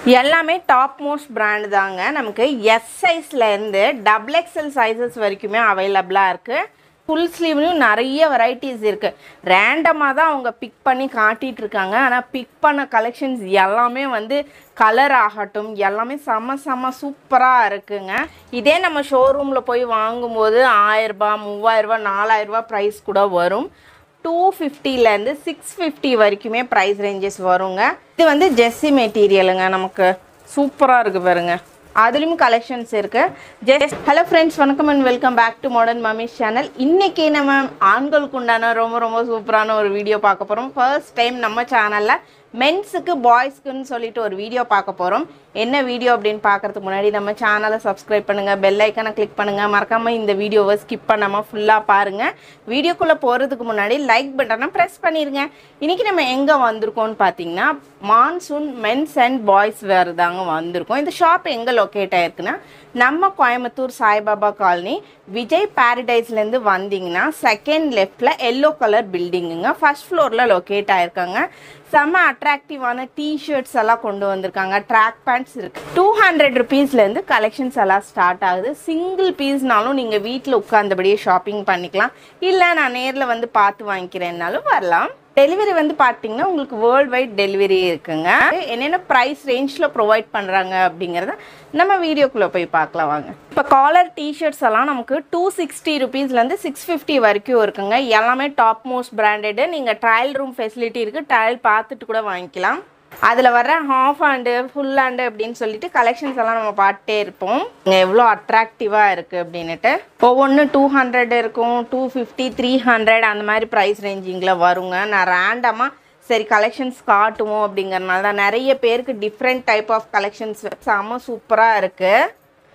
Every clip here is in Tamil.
எல்லாமே டாப் மோஸ்ட் பிராண்ட் தாங்க நமக்கு எஸ் சைஸ்லேருந்து டபுள் எக்ஸல் சைஸஸ் வரைக்குமே அவைலபிளாக இருக்குது ஃபுல் ஸ்லீவ்லையும் நிறைய வெரைட்டிஸ் இருக்குது ரேண்டமாக தான் அவங்க பிக் பண்ணி காட்டிகிட்டு இருக்காங்க ஆனால் பிக் பண்ண கலெக்ஷன்ஸ் எல்லாமே வந்து கலர் ஆகட்டும் எல்லாமே செம செம சூப்பராக இருக்குங்க இதே நம்ம ஷோரூமில் போய் வாங்கும்போது ஆயிரரூபா மூவாயிரரூபா நாலாயிரரூபா ப்ரைஸ் கூட வரும் டூ ஃபிஃப்டிலேருந்து சிக்ஸ் ஃபிஃப்டி வரைக்குமே ப்ரைஸ் ரேஞ்சஸ் வருங்க இது வந்து ஜெஸ்ஸி மெட்டீரியலுங்க நமக்கு சூப்பராக இருக்குது பாருங்க அதுலேயும் கலெக்ஷன்ஸ் இருக்குது ஜெஸ் ஹலோ ஃப்ரெண்ட்ஸ் வணக்கம் and welcome back to modern mummies channel இன்றைக்கி நம்ம ஆண்களுக்கு உண்டான ரொம்ப ரொம்ப சூப்பரான ஒரு வீடியோ பார்க்க போகிறோம் ஃபர்ஸ்ட் டைம் நம்ம சேனலில் மென்ஸுக்கு பாய்ஸ்க்குன்னு சொல்லிட்டு ஒரு வீடியோ பார்க்க போகிறோம் என்ன வீடியோ அப்படின்னு பார்க்கறதுக்கு முன்னாடி நம்ம சேனலை சப்ஸ்கிரைப் பண்ணுங்கள் பெல் ஐக்கனை கிளிக் பண்ணுங்கள் மறக்காமல் இந்த வீடியோவை ஸ்கிப் பண்ணாமல் ஃபுல்லாக பாருங்கள் வீடியோக்குள்ளே போகிறதுக்கு முன்னாடி லைக் பட்டனை ப்ரெஸ் பண்ணிடுங்க இன்றைக்கி நம்ம எங்கே வந்திருக்கோம்னு பார்த்தீங்கன்னா monsoon men's and boys wear தாங்க வந்திருக்கோம் இந்த ஷாப் எங்கே லொக்கேட் ஆயிருக்குன்னா நம்ம கோயம்புத்தூர் சாய்பாபா காலனி விஜய் பாரடைஸ்லேருந்து வந்தீங்கன்னா செகண்ட் லெஃப்டில் எல்லோ கலர் பில்டிங்குங்க ஃபர்ஸ்ட் ஃப்ளோரில் லொக்கேட் ஆயிருக்காங்க செம்ம அட்ராக்டிவான டிஷர்ட்ஸ் எல்லாம் கொண்டு வந்திருக்காங்க ட்ராக் பேண்ட்ஸ் இருக்கு டூ ஹண்ட்ரட் ருபீஸ்லேருந்து கலெக்ஷன்ஸ் எல்லாம் ஸ்டார்ட் ஆகுது சிங்கிள் பீஸ்னாலும் நீங்கள் வீட்டில் உட்காந்தபடியே ஷாப்பிங் பண்ணிக்கலாம் இல்லை நான் நேரில் வந்து பார்த்து வாங்கிக்கிறேன்னாலும் வரலாம் டெலிவரி வந்து பார்த்தீங்கன்னா உங்களுக்கு வேர்ல்டு வைட் டெலிவரி இருக்குங்க என்னென்ன ப்ரைஸ் ரேஞ்சில் ப்ரொவைட் பண்ணுறாங்க அப்படிங்கிறத நம்ம வீடியோக்குள்ளே போய் பார்க்கலாம் வாங்க இப்போ காலர் டிஷர்ட்ஸ் எல்லாம் நமக்கு டூ சிக்ஸ்டி ருபீஸ்லேருந்து சிக்ஸ் ஃபிஃப்டி வரைக்கும் இருக்குங்க எல்லாமே டாப் மோஸ்ட் பிராண்டடு நீங்கள் ட்ரையல் ரூம் ஃபெசிலிட்டி இருக்குது ட்ரையல் பார்த்துட்டு கூட வாங்கிக்கலாம் அதில் வர ஹாஃப் ஹேண்டு ஃபுல் ஹேண்டு அப்படின்னு சொல்லிட்டு கலெக்ஷன்ஸ் எல்லாம் நம்ம பார்த்துட்டே இருப்போம் இங்கே எவ்வளோ அட்ராக்டிவாக இருக்குது அப்படின்னுட்டு ஒவ்வொன்று டூ ஹண்ட்ரட் இருக்கும் டூ ஃபிஃப்டி த்ரீ ஹண்ட்ரட் அந்த மாதிரி ப்ரைஸ் ரேஞ்சிங்கில் வருங்க நான் ரேண்டமாக சரி கலெக்ஷன்ஸ் காட்டுவோம் அப்படிங்கறனால தான் நிறைய பேருக்கு டிஃப்ரெண்ட் டைப் ஆஃப் கலெக்ஷன்ஸ் செம்ம சூப்பராக இருக்குது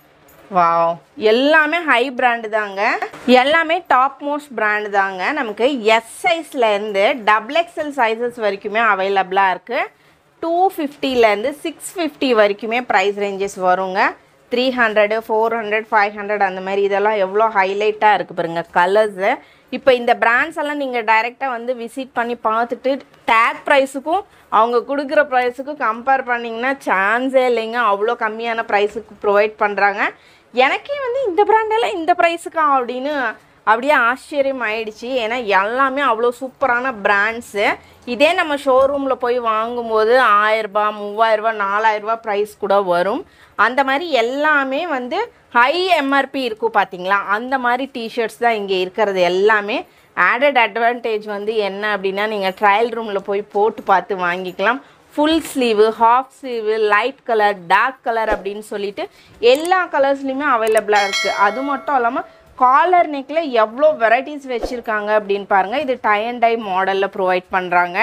வாவ் எல்லாமே ஹை பிராண்டு தாங்க எல்லாமே டாப் மோஸ்ட் பிராண்டு தாங்க நமக்கு எஸ் சைஸ்லேருந்து டபுள் எக்ஸல் சைஸஸ் வரைக்குமே அவைலபிளாக இருக்குது டூ ஃபிஃப்டிலேருந்து சிக்ஸ் ஃபிஃப்டி வரைக்குமே ப்ரைஸ் ரேஞ்சஸ் வருங்க three hundred four hundred five hundred அந்த மாதிரி இதெல்லாம் எவ்வளோ ஹைலைட்டாக இருக்குது பாருங்க கலர்ஸு இப்போ இந்த பிராண்ட்ஸ் எல்லாம் நீங்கள் டைரெக்டாக வந்து விசிட் பண்ணி பார்த்துட்டு டேக் ப்ரைஸுக்கும் அவங்க கொடுக்குற ப்ரைஸுக்கும் கம்பேர் பண்ணிங்கன்னா சான்ஸே இல்லைங்க அவ்வளோ கம்மியான ப்ரைஸுக்கு ப்ரொவைட் பண்ணுறாங்க எனக்கே வந்து இந்த பிராண்டெல்லாம் இந்த ப்ரைஸுக்கா அப்படின்னு அப்படியே ஆச்சரியம் ஆயிடுச்சு ஏன்னா எல்லாமே அவ்வளோ சூப்பரான பிராண்ட்ஸு இதே நம்ம ஷோரூமில் போய் வாங்கும்போது ஆயிரரூபா மூவாயிரரூபா நாலாயிரரூபா ப்ரைஸ் கூட வரும் அந்த மாதிரி எல்லாமே வந்து ஹை எம்ஆர்பி இருக்கும் பார்த்தீங்களா அந்த மாதிரி டிஷர்ட்ஸ் தான் இங்கே இருக்கிறது எல்லாமே ஆடட் அட்வான்டேஜ் வந்து என்ன அப்படின்னா நீங்கள் ட்ரையல் ரூமில் போய் போட்டு பார்த்து வாங்கிக்கலாம் full sleeve half sleeve light colour dark colour அப்படின்னு சொல்லிட்டு எல்லா கலர்ஸ்லையுமே அவைலபிளாக இருக்குது அது மட்டும் இல்லாமல் காலர் நெக்கில் எவ்வளோ வெரைட்டிஸ் வச்சுருக்காங்க அப்படின்னு பாருங்கள் இது டை அண்ட் டை மாடலில் ப்ரொவைட் பண்ணுறாங்க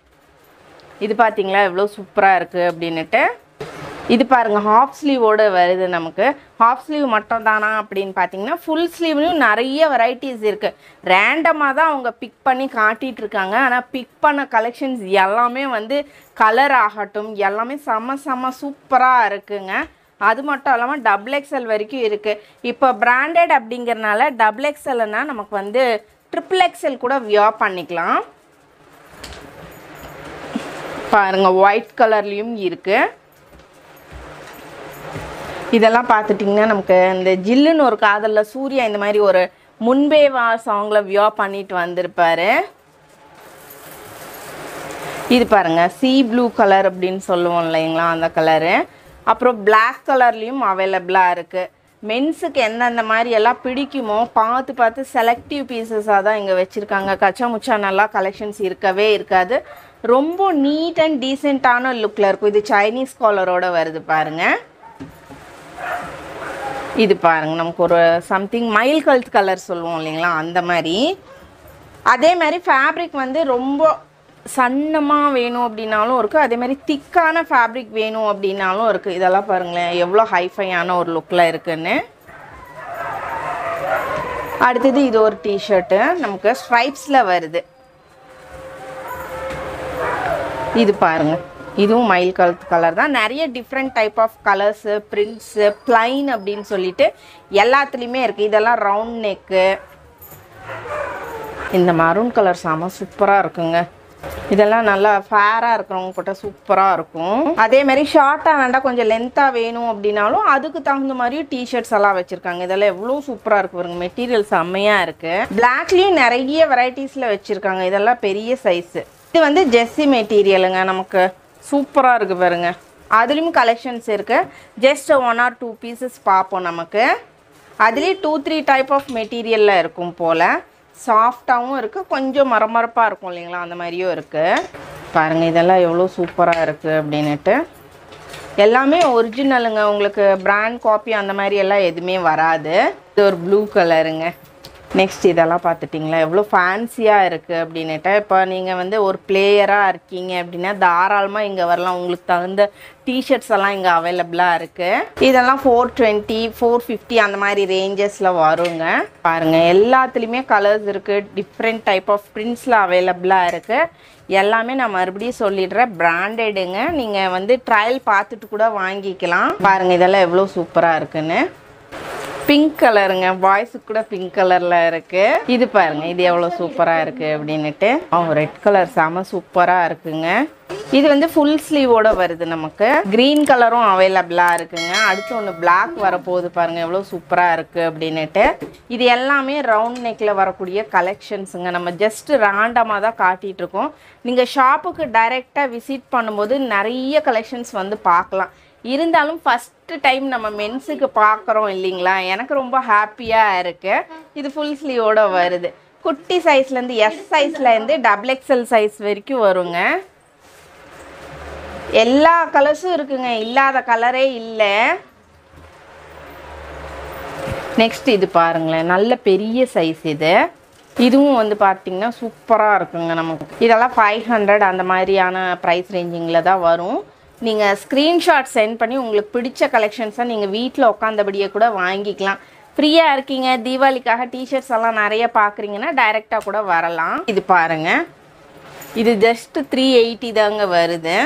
இது பார்த்தீங்களா எவ்வளோ சூப்பராக இருக்குது அப்படின்னுட்டு இது பாருங்க ஹாஃப் ஸ்லீவோட வருது நமக்கு ஹாஃப் ஸ்லீவ் மட்டும் தானா அப்படின்னு பார்த்தீங்கன்னா ஃபுல் ஸ்லீவ்லையும் நிறைய வெரைட்டிஸ் இருக்குது ரேண்டமாக தான் அவங்க பிக் பண்ணி காட்டிகிட்டு இருக்காங்க ஆனால் பிக் பண்ண கலெக்ஷன்ஸ் எல்லாமே வந்து கலர் ஆகட்டும் எல்லாமே செம செம சூப்பராக இருக்குங்க அது மட்டும் இல்லாமல் டபுள் எக்ஸ்எல் வரைக்கும் இருக்குது இப்போ பிராண்டட் அப்படிங்கிறனால டபுள் எக்ஸ்எல்னா நமக்கு வந்து ட்ரிபிள் எக்ஸ்எல் கூட வியா பண்ணிக்கலாம் பாருங்க ஒயிட் கலர்லேயும் இருக்குது இதெல்லாம் பார்த்துட்டிங்கன்னா நமக்கு இந்த ஜில்லுன்னு ஒரு காதலில் சூர்யா இந்த மாதிரி ஒரு முன்பே வா சாங்கில் வியோ பண்ணிட்டு வந்திருப்பாரு இது பாருங்க சி ப்ளூ கலர் அப்படின்னு சொல்லுவோம் இல்லைங்களா அந்த கலரு அப்புறம் Black கலர்லேயும் அவைலபிளாக இருக்குது மென்ஸுக்கு எந்தெந்த மாதிரி எல்லாம் பிடிக்குமோ பார்த்து பார்த்து செலக்டிவ் பீசஸாக தான் இங்கே வச்சுருக்காங்க கச்சா முச்சா நல்லா கலெக்ஷன்ஸ் இருக்கவே இருக்காது ரொம்ப நீட் அண்ட் டீசெண்டான லுக்கில் இருக்கும் இது சைனீஸ் காலரோட வருது பாருங்கள் இது பாருங்க நமக்கு ஒரு சம்திங் மைல் கல்ட் கலர் சொல்லுவோம் இல்லைங்களா அந்த மாதிரி அதே மாதிரி ஃபேப்ரிக் வந்து ரொம்ப சன்னமாக வேணும் அப்படின்னாலும் இருக்குது அதே மாதிரி திக்கான ஃபேப்ரிக் வேணும் அப்படின்னாலும் இருக்குது இதெல்லாம் பாருங்களேன் எவ்வளோ ஹைஃபையான ஒரு லுக்கில் இருக்குன்னு அடுத்தது இது ஒரு டிஷர்ட்டு நமக்கு ஸ்ட்ரைப்ஸில் வருது இது பாருங்க இதுவும் மயில் கலர் கலர் தான் நிறைய different type of colours prints plain அப்படின்னு சொல்லிட்டு எல்லாத்துலேயுமே இருக்குது இதெல்லாம் ரவுண்ட் நெக்கு இந்த மரூன் கலர் செம சூப்பராக இருக்குங்க இதெல்லாம் நல்லா ஃபேராக இருக்கிறவங்க போட்ட சூப்பராக இருக்கும் அதே மாதிரி ஷார்ட்டாக வேண்டாம் கொஞ்சம் லென்த்தாக வேணும் அப்படின்னாலும் அதுக்கு தகுந்த மாதிரியும் டிஷர்ட்ஸ் எல்லாம் வச்சுருக்காங்க இதெல்லாம் எவ்வளோ சூப்பராக இருக்கு பாருங்க மெட்டீரியல் செம்மையாக இருக்குது பிளாக்லேயும் நிறைய வெரைட்டிஸில் வச்சுருக்காங்க இதெல்லாம் பெரிய சைஸு இது வந்து ஜெஸ்ஸி மெட்டீரியலுங்க நமக்கு சூப்பராக இருக்குது பாருங்க அதுலேயும் கலெக்ஷன்ஸ் இருக்குது just one or two pieces பார்ப்போம் நமக்கு அதுலேயும் டூ த்ரீ டைப் ஆஃப் மெட்டீரியலில் இருக்கும் போல் சாஃப்டாகவும் இருக்குது கொஞ்சம் மரமரப்பாக இருக்கும் இல்லைங்களா அந்த மாதிரியும் இருக்குது பாருங்கள் இதெல்லாம் எவ்வளோ சூப்பராக இருக்குது அப்படின்னுட்டு எல்லாமே ஒரிஜினலுங்க உங்களுக்கு பிராண்ட் காப்பி அந்த மாதிரி எல்லாம் எதுவுமே வராது இது ஒரு ப்ளூ கலருங்க நெக்ஸ்ட் இதெல்லாம் பார்த்துட்டிங்களா எவ்வளோ ஃபேன்சியாக இருக்குது அப்படின்னுட்டு இப்போ நீங்கள் வந்து ஒரு பிளேயராக இருக்கீங்க அப்படின்னா தாராளமாக இங்கே வரலாம் உங்களுக்கு தகுந்த டிஷர்ட்ஸ் எல்லாம் இங்கே அவைலபிளாக இருக்குது இதெல்லாம் ஃபோர் டுவெண்ட்டி ஃபோர் ஃபிஃப்டி அந்த மாதிரி ரேஞ்சஸில் வருங்க பாருங்கள் எல்லாத்துலேயுமே கலர்ஸ் இருக்குது டிஃப்ரெண்ட் டைப் ஆஃப் பிரிண்ட்ஸில் அவைலபிளாக இருக்குது எல்லாமே நான் மறுபடியும் சொல்லிடுறேன் பிராண்டடுங்க நீங்கள் வந்து ட்ரையல் பார்த்துட்டு கூட வாங்கிக்கலாம் பாருங்கள் இதெல்லாம் எவ்வளோ சூப்பராக இருக்குன்னு பிங்க் கலருங்க பாய்ஸுக்கு கூட பிங்க் கலரில் இருக்குது இது பாருங்க இது எவ்வளோ சூப்பராக இருக்குது அப்படின்னுட்டு ஓ ரெட் கலர் செம சூப்பராக இருக்குங்க இது வந்து ஃபுல் ஸ்லீவோட வருது நமக்கு க்ரீன் கலரும் அவைலபிளாக இருக்குங்க அடுத்து ஒன்று பிளாக் வரப்போகுது பாருங்க எவ்வளோ சூப்பராக இருக்குது அப்படின்னுட்டு இது எல்லாமே ரவுண்ட் நெக்கில் வரக்கூடிய கலெக்ஷன்ஸுங்க நம்ம ஜஸ்ட் ரேண்டமாக தான் காட்டிகிட்டு இருக்கோம் நீங்கள் ஷாப்புக்கு டைரெக்டாக விசிட் பண்ணும்போது நிறைய கலெக்ஷன்ஸ் வந்து பார்க்கலாம் இருந்தாலும் ஃபஸ்ட்டு டைம் நம்ம மென்ஸுக்கு பார்க்குறோம் இல்லைங்களா எனக்கு ரொம்ப ஹாப்பியாக இருக்குது இது ஃபுல் ஸ்லீவோட வருது குட்டி சைஸ்லேருந்து எஸ் சைஸ்லேருந்து டபுள் எக்ஸல் சைஸ் வரைக்கும் வருங்க எல்லா கலர்ஸும் இருக்குங்க இல்லாத கலரே இல்லை நெக்ஸ்ட் இது பாருங்களேன் நல்ல பெரிய சைஸ் இது இதுவும் வந்து பார்த்தீங்கன்னா சூப்பராக இருக்குங்க நமக்கு இதெல்லாம் ஃபைவ் ஹண்ட்ரட் அந்த மாதிரியான ப்ரைஸ் ரேஞ்சிங்கில் தான் வரும் நீங்கள் ஸ்க்ரீன்ஷாட் சென்ட் பண்ணி உங்களுக்கு பிடிச்ச கலெக்ஷன்ஸை நீங்கள் வீட்டில் உட்காந்தபடியே கூட வாங்கிக்கலாம் ஃப்ரீயாக இருக்கீங்க தீபாவளிக்காக டிஷர்ட்ஸ் எல்லாம் நிறைய பார்க்குறீங்கன்னா டைரெக்டாக கூட வரலாம் இது பாருங்கள் இது ஜஸ்ட் த்ரீ எயிட்டி தாங்க வருது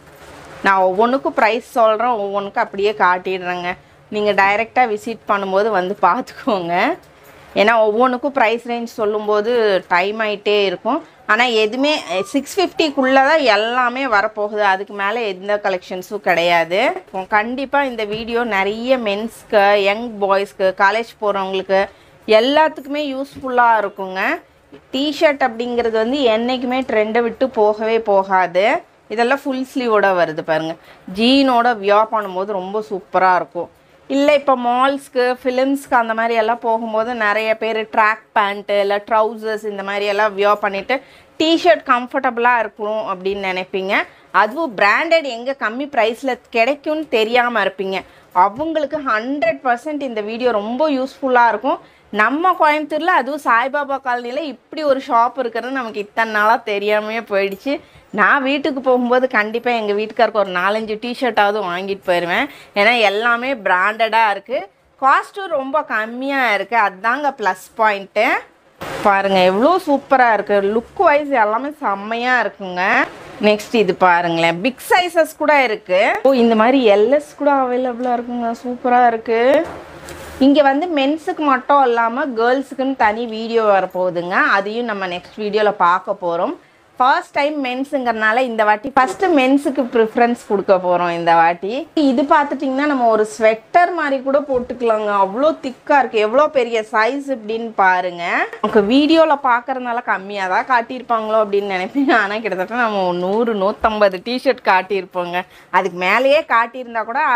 நான் ஒவ்வொன்றுக்கும் ப்ரைஸ் சொல்கிறேன் ஒவ்வொன்றுக்கும் அப்படியே காட்டிடுறேங்க நீங்கள் டைரெக்டாக விசிட் பண்ணும்போது வந்து பார்த்துக்கோங்க ஏன்னா ஒவ்வொன்றுக்கும் ப்ரைஸ் ரேஞ்ச் சொல்லும்போது டைம் ஆகிட்டே இருக்கும் ஆனால் எதுவுமே சிக்ஸ் ஃபிஃப்டிக்குள்ளே தான் எல்லாமே வரப்போகுது அதுக்கு மேலே எந்த கலெக்ஷன்ஸும் கிடையாது கண்டிப்பாக இந்த வீடியோ நிறைய மென்ஸ்க்கு யங் பாய்ஸ்க்கு காலேஜ் போகிறவங்களுக்கு எல்லாத்துக்குமே யூஸ்ஃபுல்லாக இருக்குங்க டிஷர்ட் அப்படிங்கிறது வந்து என்றைக்குமே ட்ரெண்டை விட்டு போகவே போகாது இதெல்லாம் ஃபுல் ஸ்லீவோட வருது பாருங்கள் ஜீனோட வியா பண்ணும்போது ரொம்ப சூப்பராக இருக்கும் இல்லை இப்போ மால்ஸ்க்கு ஃபிலிம்ஸ்க்கு அந்த மாதிரி எல்லாம் போகும்போது நிறைய பேர் ட்ராக் பேண்ட்டு இல்லை ட்ரௌசர்ஸ் இந்த மாதிரி எல்லாம் வியா பண்ணிவிட்டு டிஷர்ட் கம்ஃபர்டபுளாக இருக்கும் அப்படின்னு நினைப்பீங்க அதுவும் பிராண்டட் எங்கே கம்மி ப்ரைஸில் கிடைக்கும்னு தெரியாமல் இருப்பீங்க அவங்களுக்கு ஹண்ட்ரட் பர்சன்ட் இந்த வீடியோ ரொம்ப யூஸ்ஃபுல்லாக இருக்கும் நம்ம கோயம்புத்தூரில் அதுவும் சாய்பாபா காலனியில் இப்படி ஒரு ஷாப் இருக்கிறது நமக்கு இத்தனை நாளாக தெரியாமையே போயிடுச்சு நான் வீட்டுக்கு போகும்போது கண்டிப்பாக எங்கள் வீட்டுக்காருக்கு ஒரு நாலஞ்சு டிஷர்ட்டாவது வாங்கிட்டு போயிடுவேன் ஏன்னா எல்லாமே பிராண்டடாக இருக்குது காஸ்ட்டும் ரொம்ப கம்மியாக இருக்குது அதுதாங்க ப்ளஸ் பாயிண்ட்டு பாருங்கள் எவ்வளோ சூப்பராக இருக்குது லுக் வைஸ் எல்லாமே செம்மையாக இருக்குங்க நெக்ஸ்ட் இது பாருங்களேன் பிக் சைஸஸ் கூட இருக்குது ஓ இந்த மாதிரி எல்எஸ் கூட அவைலபிளாக இருக்குங்க சூப்பராக இருக்குது இங்கே வந்து மென்ஸுக்கு மட்டும் இல்லாமல் கேர்ள்ஸுக்குன்னு தனி வீடியோ வரப்போகுதுங்க அதையும் நம்ம நெக்ஸ்ட் வீடியோவில் பார்க்க போகிறோம் ஃபர்ஸ்ட் டைம் மென்ஸுங்கிறனால இந்த வாட்டி ஃபஸ்ட்டு மென்ஸுக்கு ப்ரிஃபரன்ஸ் கொடுக்க போகிறோம் இந்த வாட்டி இது பார்த்துட்டிங்கன்னா நம்ம ஒரு ஸ்வெட்டர் மாதிரி கூட போட்டுக்கலாங்க அவ்வளோ திக்காக இருக்குது எவ்வளோ பெரிய சைஸ் இப்படின்னு பாருங்கள் நமக்கு வீடியோவில் பார்க்குறதுனால கம்மியாக தான் காட்டியிருப்பாங்களோ அப்படின்னு நினைப்பீங்க ஆனால் கிட்டத்தட்ட நம்ம நூறு நூற்றம்பது டிஷர்ட் காட்டியிருப்போங்க அதுக்கு மேலேயே காட்டியிருந்தா கூட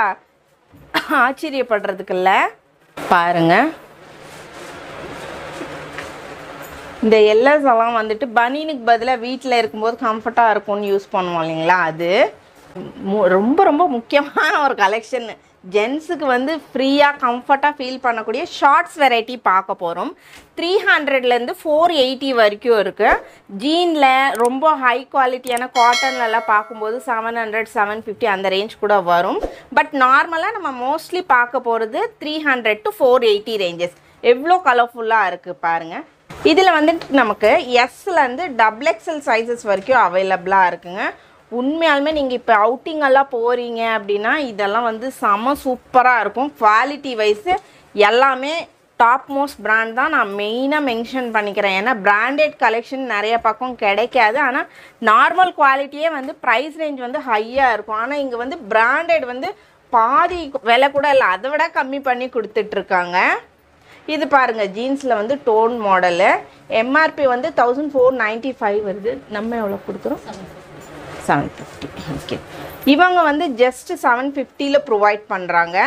ஆச்சரியப்படுறதுக்கு இல்லை பாருங்க இந்த எல்எஸ் எல்லாம் வந்துட்டு பனியனுக்கு பதிலாக வீட்டில் இருக்கும்போது கம்ஃபர்ட்டாக இருக்கும்னு யூஸ் பண்ணுவோம் இல்லைங்களா அது மு- ரொம்ப ரொம்ப முக்கியமான ஒரு கலெக்ஷன் ஜென்ஸுக்கு வந்து ஃப்ரீயாக கம்ஃபர்ட்டாக ஃபீல் பண்ணக்கூடிய ஷார்ட்ஸ் வெரைட்டி பார்க்க போகிறோம் த்ரீ ஹண்ட்ரட்லேருந்து ஃபோர் எயிட்டி வரைக்கும் இருக்குது ஜீனில் ரொம்ப ஹை குவாலிட்டியான காட்டன்லலாம் பார்க்கும்போது செவன் ஹண்ட்ரட் செவன் ஃபிஃப்டி அந்த ரேஞ்ச் கூட வரும் பட் நார்மலாக நம்ம மோஸ்ட்லி பார்க்க போகிறது three hundred to four eighty ranges எவ்வளோ கலர்ஃபுல்லாக இருக்குது பாருங்கள் இதில் வந்துட்டு நமக்கு எஸ்லேருந்து டபுள் எக்ஸல் சைஸஸ் வரைக்கும் அவைலபிளாக இருக்குங்க உண்மையாலுமே நீங்கள் இப்போ அவுட்டிங் எல்லாம் போகிறீங்க அப்படின்னா இதெல்லாம் வந்து செம சூப்பராக இருக்கும் குவாலிட்டி வைஸு எல்லாமே டாப் மோஸ்ட் பிராண்ட் தான் நான் மெயினாக மென்ஷன் பண்ணிக்கிறேன் ஏன்னா பிராண்டட் கலெக்ஷன் நிறைய பக்கம் கிடைக்காது ஆனால் நார்மல் குவாலிட்டியே வந்து ப்ரைஸ் ரேஞ்ச் வந்து ஹையாக இருக்கும் ஆனால் இங்கே வந்து பிராண்டட் வந்து பாதி விலை கூட இல்லை அதை விட கம்மி பண்ணி கொடுத்துட்ருக்காங்க இது பாருங்க ஜீன்ஸில் வந்து டோன் மாடலு எம்ஆர்பி வந்து தௌசண்ட் ஃபோர் நைன்ட்டி ஃபைவ் வருது நம்ம எவ்வளோ கொடுக்குறோம் செவன் ஃபிஃப்டி ஓகே இவங்க வந்து ஜஸ்ட் செவன் ஃபிஃப்டியில் ப்ரொவைட் பண்ணுறாங்க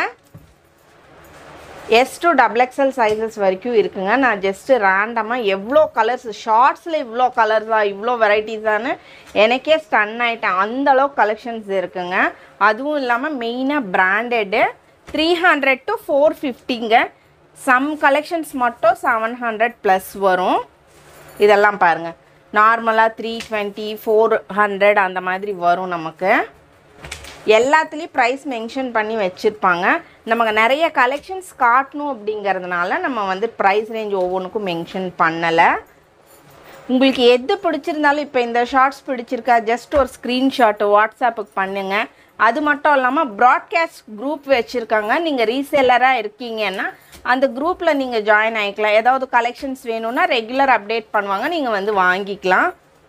S to double XL sizes வரைக்கும் இருக்குங்க நான் ஜஸ்ட்டு ரேண்டமாக எவ்வளோ கலர்ஸ் ஷார்ட்ஸில் இவ்வளோ கலர்ஸா இவ்வளோ வெரைட்டிஸானு எனக்கே ஸ்டன் ஆகிட்டேன் அந்த அளவுக்கு கலெக்ஷன்ஸ் இருக்குங்க அதுவும் இல்லாமல் மெயினாக branded three hundred to four ஃபிஃப்டிங்க சம் கலெக்ஷன்ஸ் மட்டும் செவன் ஹண்ட்ரட் ப்ளஸ் வரும் இதெல்லாம் பாருங்கள் நார்மலாக த்ரீ டுவெண்ட்டி ஃபோர் ஹண்ட்ரட் அந்த மாதிரி வரும் நமக்கு எல்லாத்துலேயும் ப்ரைஸ் மென்ஷன் பண்ணி வச்சுருப்பாங்க நமக்கு நிறைய கலெக்ஷன்ஸ் காட்டணும் அப்படிங்கிறதுனால நம்ம வந்து ப்ரைஸ் ரேஞ்ச் ஒவ்வொன்றுக்கும் மென்ஷன் பண்ணலை உங்களுக்கு எது பிடிச்சிருந்தாலும் இப்போ இந்த ஷார்ட்ஸ் பிடிச்சிருக்கா ஜஸ்ட் ஒரு ஸ்க்ரீன்ஷாட்டு வாட்ஸ்அப்புக்கு பண்ணுங்க அது மட்டும் இல்லாமல் ப்ராட்காஸ்ட் குரூப் வச்சுருக்காங்க நீங்கள் ரீசேலராக இருக்கீங்கன்னா அந்த குரூப்பில் நீங்கள் ஜாயின் ஆகிக்கலாம் ஏதாவது கலெக்ஷன்ஸ் வேணும்னா ரெகுலர் அப்டேட் பண்ணுவாங்க நீங்கள் வந்து வாங்கிக்கலாம்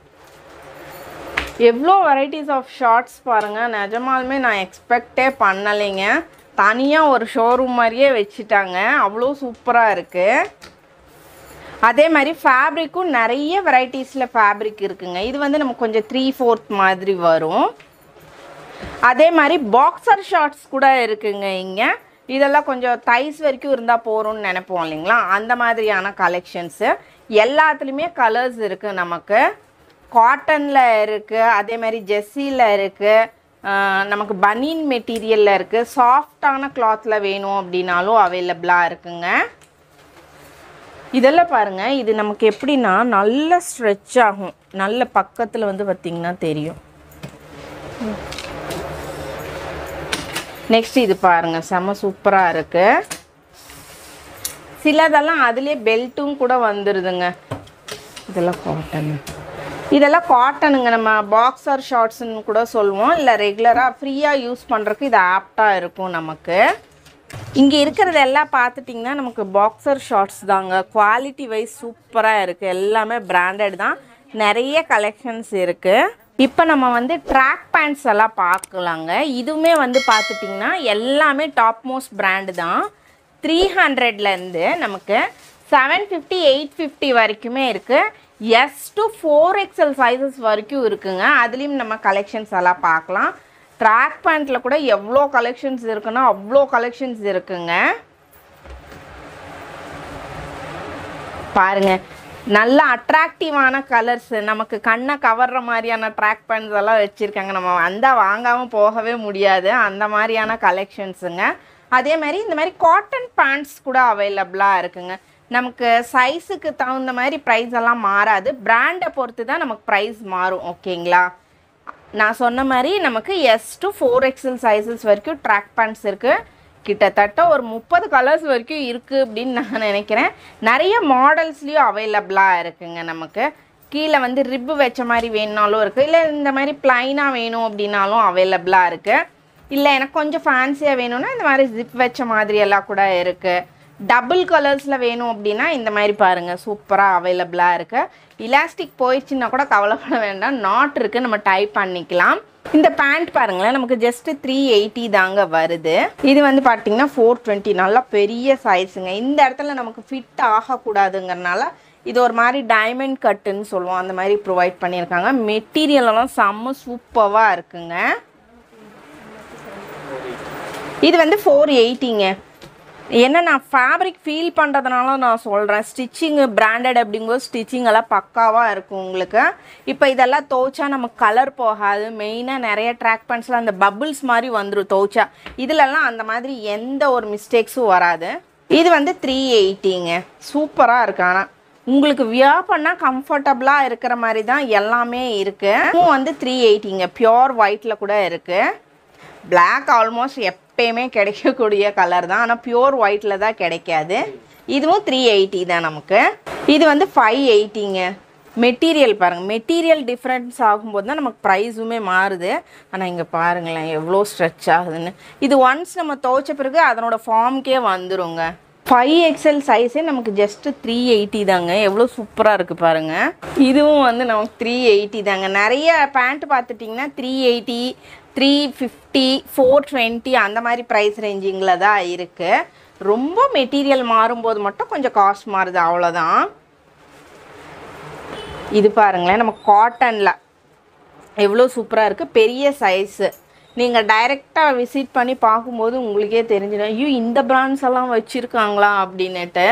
எவ்வளோ வெரைட்டிஸ் ஆஃப் ஷார்ட்ஸ் பாருங்கள் நிஜமாலுமே நான் எக்ஸ்பெக்டே பண்ணலைங்க தனியாக ஒரு ஷோரூம் மாதிரியே வச்சுட்டாங்க அவ்வளோ சூப்பராக இருக்குது அதே மாதிரி ஃபேப்ரிக்கும் நிறைய வெரைட்டிஸில் ஃபேப்ரிக் இருக்குங்க இது வந்து நமக்கு கொஞ்சம் த்ரீ ஃபோர்த் மாதிரி வரும் அதே மாதிரி பாக்ஸர் ஷார்ட்ஸ் கூட இருக்குங்க இங்கே இதெல்லாம் கொஞ்சம் தைஸ் வரைக்கும் இருந்தால் போகிறோம்னு நினைப்போம் இல்லைங்களா அந்த மாதிரியான கலெக்ஷன்ஸு எல்லாத்துலேயுமே கலர்ஸ் இருக்குது நமக்கு காட்டனில் இருக்குது அதே மாதிரி ஜெஸ்ஸியில் இருக்குது நமக்கு பனியன் மெட்டீரியலில் இருக்குது சாஃப்டான கிளாத்தில் வேணும் அப்படின்னாலும் அவைலபிளாக இருக்குங்க இதெல்லாம் பாருங்கள் இது நமக்கு எப்படின்னா நல்ல ஸ்ட்ரெச் ஆகும் நல்ல பக்கத்தில் வந்து பார்த்திங்கன்னா தெரியும் நெக்ஸ்ட் இது பாருங்க செம சூப்பராக இருக்கு சிலதெல்லாம் அதுலேயே பெல்ட்டும் கூட வந்துடுதுங்க இதெல்லாம் காட்டன் இதெல்லாம் காட்டனுங்க நம்ம பாக்ஸர் ஷார்ட்ஸ்னு கூட சொல்லுவோம் இல்லை ரெகுலராக ஃப்ரீயாக யூஸ் பண்ணுறதுக்கு இது ஆப்டாக இருக்கும் நமக்கு இங்கே இருக்கிறது எல்லாம் பார்த்துட்டிங்கன்னா நமக்கு பாக்ஸர் ஷார்ட்ஸ் தாங்க குவாலிட்டி வைஸ் சூப்பராக இருக்குது எல்லாமே பிராண்டட் தான் நிறைய கலெக்ஷன்ஸ் இருக்குது இப்போ நம்ம வந்து ட்ராக் பேண்ட்ஸ் எல்லாம் பார்க்கலாங்க இதுவுமே வந்து பார்த்துட்டிங்கன்னா எல்லாமே டாப் மோஸ்ட் பிராண்டு தான் த்ரீ ஹண்ட்ரட்லேருந்து நமக்கு செவன் ஃபிஃப்டி எயிட் ஃபிஃப்டி வரைக்குமே இருக்குது S to four XL sizes வரைக்கும் இருக்குங்க அதுலேயும் நம்ம கலெக்ஷன்ஸ் எல்லாம் பார்க்கலாம் ட்ராக் பேண்ட்டில் கூட எவ்வளோ கலெக்ஷன்ஸ் இருக்குன்னா அவ்வளோ கலெக்ஷன்ஸ் இருக்குங்க பாருங்க நல்ல அட்ராக்டிவான கலர்ஸ் நமக்கு கண்ணை கவர்ற மாதிரியான ட்ராக் பேண்ட்ஸ் எல்லாம் வச்சுருக்காங்க நம்ம வந்தால் வாங்காமல் போகவே முடியாது அந்த மாதிரியான கலெக்ஷன்ஸுங்க அதே மாதிரி இந்த மாதிரி காட்டன் பேண்ட்ஸ் கூட அவைலபிளாக இருக்குங்க நமக்கு சைஸுக்கு தகுந்த மாதிரி ப்ரைஸ் எல்லாம் மாறாது பிராண்டை பொறுத்து தான் நமக்கு ப்ரைஸ் மாறும் ஓகேங்களா நான் சொன்ன மாதிரி நமக்கு S to four XL sizes வரைக்கும் ட்ராக் பேண்ட்ஸ் இருக்குது கிட்டத்தட்ட ஒரு முப்பது கலர்ஸ் வரைக்கும் இருக்குது அப்படின்னு நான் நினைக்கிறேன் நிறைய மாடல்ஸ்லேயும் அவைலபிளாக இருக்குங்க நமக்கு கீழே வந்து ரிப்பு வச்ச மாதிரி வேணுனாலும் இருக்குது இல்லை இந்த மாதிரி ப்ளைனாக வேணும் அப்படின்னாலும் அவைலபிளாக இருக்குது இல்லை எனக்கு கொஞ்சம் ஃபேன்சியாக வேணும்னா இந்த மாதிரி ஜிப் வச்ச மாதிரி எல்லாம் கூட இருக்குது டபுள் கலர்ஸில் வேணும் அப்படின்னா இந்த மாதிரி பாருங்கள் சூப்பராக அவைலபிளாக இருக்குது இலாஸ்டிக் போயிடுச்சுன்னா கூட கவலைப்பட வேண்டாம் நாட் இருக்குது நம்ம டைப் பண்ணிக்கலாம் இந்த பேண்ட் பாருங்களேன் நமக்கு ஜஸ்ட்டு த்ரீ எயிட்டி தாங்க வருது இது வந்து பார்த்தீங்கன்னா ஃபோர் டுவெண்ட்டி நல்லா பெரிய சைஸுங்க இந்த இடத்துல நமக்கு ஃபிட் ஆகக்கூடாதுங்கிறனால இது ஒரு மாதிரி டைமண்ட் கட்டுன்னு சொல்லுவோம் அந்த மாதிரி ப்ரொவைட் பண்ணியிருக்காங்க மெட்டீரியல் எல்லாம் செம்ம சூப்பராக இருக்குங்க இது வந்து ஃபோர் எயிட்டிங்க என்ன நான் ஃபேப்ரிக் ஃபீல் பண்ணுறதுனால நான் சொல்கிறேன் ஸ்டிச்சிங்கு பிராண்டட் அப்படிங்கும்போது ஸ்டிச்சிங் எல்லாம் பக்காவாக இருக்கும் உங்களுக்கு இப்போ இதெல்லாம் துவைச்சா நமக்கு கலர் போகாது மெயினாக நிறைய ட்ராக் பேண்ட்ஸில் அந்த பபிள்ஸ் மாதிரி வந்துடும் துவைச்சா இதிலெல்லாம் அந்த மாதிரி எந்த ஒரு மிஸ்டேக்ஸும் வராது இது வந்து த்ரீ எயிட்டிங்க சூப்பராக இருக்கு ஆனால் உங்களுக்கு வியர் பண்ணால் கம்ஃபர்டபுளாக இருக்கிற மாதிரி தான் எல்லாமே இருக்குது இதுவும் வந்து த்ரீ எயிட்டிங்க பியோர் ஒயிட்டில் கூட இருக்குது Black ஆல்மோஸ்ட் எப்பயுமே கிடைக்கக்கூடிய கலர் தான் ஆனால் பியூர் ஒயிட்டில் தான் கிடைக்காது இதுவும் த்ரீ எயிட்டி தான் நமக்கு இது வந்து ஃபைவ் எயிட்டிங்க மெட்டீரியல் பாருங்கள் மெட்டீரியல் டிஃப்ரென்ஸ் ஆகும்போது தான் நமக்கு ப்ரைஸுமே மாறுது ஆனால் இங்கே பாருங்களேன் எவ்வளோ ஸ்ட்ரெச் ஆகுதுன்னு இது ஒன்ஸ் நம்ம துவைச்ச பிறகு அதனோட ஃபார்முக்கே வந்துருங்க ஃபைவ் எக்ஸ்எல் சைஸே நமக்கு ஜஸ்ட் த்ரீ எயிட்டி தாங்க எவ்வளோ சூப்பராக இருக்குது பாருங்கள் இதுவும் வந்து நமக்கு த்ரீ எயிட்டி தாங்க நிறைய பேண்ட் பார்த்துட்டிங்கன்னா three eighty three fifty four twenty அந்த மாதிரி ப்ரைஸ் ரேஞ்சிங்கில் தான் இருக்குது ரொம்ப மெட்டீரியல் மாறும்போது மட்டும் கொஞ்சம் காஸ்ட் மாறுது அவ்வளோதான் இது பாருங்களேன் நம்ம காட்டனில் எவ்வளோ சூப்பராக இருக்குது பெரிய சைஸு நீங்கள் டைரெக்டாக விசிட் பண்ணி பார்க்கும்போது உங்களுக்கே தெரிஞ்சிடும் ஐயோ இந்த பிராண்ட்ஸ் எல்லாம் வச்சுருக்காங்களா அப்படின்னுட்டு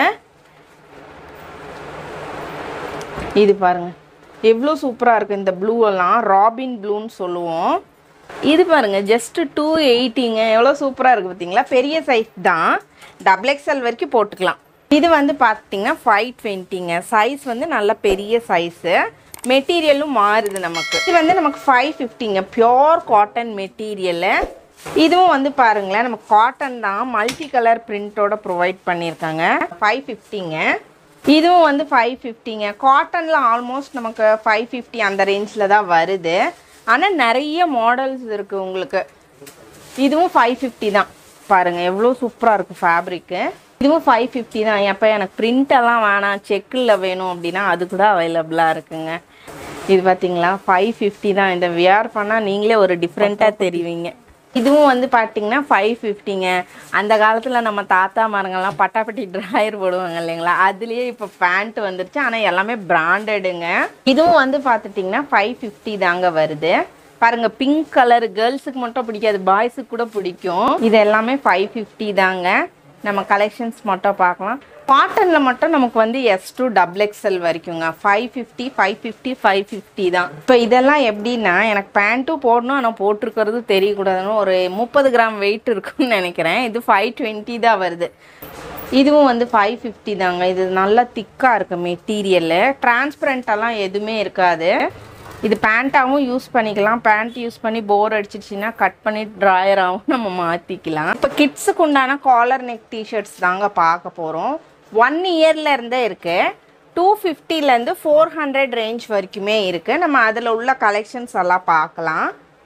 இது பாருங்கள் எவ்வளோ சூப்பராக இருக்குது இந்த ப்ளூ எல்லாம் ராபின் ப்ளூன்னு சொல்லுவோம் இது பாருங்கள் ஜஸ்ட்டு டூ எயிட்டிங்க எவ்வளோ சூப்பராக இருக்குது பார்த்தீங்களா பெரிய சைஸ் தான் டபுள் எக்ஸ்எல் வரைக்கும் போட்டுக்கலாம் இது வந்து பார்த்தீங்கன்னா ஃபைவ் டுவெண்ட்டிங்க சைஸ் வந்து நல்ல பெரிய சைஸு மெட்டீரியலும் மாறுது நமக்கு இது வந்து நமக்கு ஃபைவ் ஃபிஃப்டிங்க பியோர் காட்டன் மெட்டீரியலு இதுவும் வந்து பாருங்களேன் நமக்கு காட்டன் தான் மல்டி கலர் பிரிண்டோட ப்ரொவைட் பண்ணியிருக்காங்க ஃபைவ் ஃபிஃப்டிங்க இதுவும் வந்து ஃபைவ் ஃபிஃப்டிங்க காட்டனில் ஆல்மோஸ்ட் நமக்கு ஃபைவ் ஃபிஃப்டி அந்த ரேஞ்சில் தான் வருது ஆனால் நிறைய மாடல்ஸ் இருக்குது உங்களுக்கு இதுவும் ஃபைவ் ஃபிஃப்டி தான் பாருங்கள் எவ்வளோ சூப்பராக இருக்குது ஃபேப்ரிக்கு இதுவும் ஃபைவ் ஃபிஃப்டி தான் எப்போ எனக்கு print எல்லாம் வேணாம் செக்கில் வேணும் அப்படின்னா அது கூட அவைலபிளாக இருக்குங்க இது பார்த்தீங்களா ஃபைவ் ஃபிஃப்டி தான் இந்த வியர் பண்ணால் நீங்களே ஒரு டிஃப்ரெண்ட்டாக தெரிவிங்க இதுவும் வந்து பார்த்தீங்கன்னா ஃபைவ் ஃபிஃப்டிங்க அந்த காலத்தில் நம்ம தாத்தா மரங்கள்லாம் பட்டாப்பட்டி ட்ராயர் போடுவாங்க இல்லைங்களா அதுலேயே இப்போ பேண்ட் வந்துருச்சு ஆனால் எல்லாமே பிராண்டடுங்க இதுவும் வந்து பார்த்துட்டிங்கன்னா ஃபைவ் ஃபிஃப்டி தாங்க வருது பாருங்க பிங்க் கலர் கேர்ள்ஸுக்கு மட்டும் பிடிக்காது பாய்ஸுக்கு கூட பிடிக்கும் இது எல்லாமே ஃபைவ் ஃபிஃப்டி தாங்க நம்ம கலெக்ஷன்ஸ் மட்டும் பார்க்கலாம் காட்டனில் மட்டும் நமக்கு வந்து எஸ் டூ டபுள் எக்ஸ்எல் வரைக்குங்க five fifty five fifty five fifty தான் இப்போ இதெல்லாம் எப்படின்னா எனக்கு பேண்ட்டும் போடணும் ஆனால் போட்டிருக்கிறது தெரியக்கூடாதுன்னு ஒரு முப்பது கிராம் வெயிட் இருக்குன்னு நினைக்கிறேன் இது ஃபைவ் டுவெண்ட்டி தான் வருது இதுவும் வந்து ஃபைவ் ஃபிஃப்டி தாங்க இது நல்லா திக்காக இருக்குது மெட்டீரியலு டிரான்ஸ்பரண்ட்டெல்லாம் எதுவுமே இருக்காது இது பேண்ட்டாகவும் யூஸ் பண்ணிக்கலாம் பேண்ட் யூஸ் பண்ணி போர் அடிச்சிடுச்சுன்னா கட் பண்ணி ட்ராயராகவும் நம்ம மாற்றிக்கலாம் இப்போ கிட்ஸுக்கு உண்டான காலர் நெக் டிஷர்ட்ஸ் தாங்க பார்க்க போகிறோம் ஒன் இயர்ல இருந்தே இருக்குது டூ ஃபிஃப்டிலேருந்து ஃபோர் ஹண்ட்ரட் ரேஞ்ச் வரைக்குமே இருக்குது நம்ம அதில் உள்ள கலெக்ஷன்ஸ் எல்லாம் பார்க்கலாம்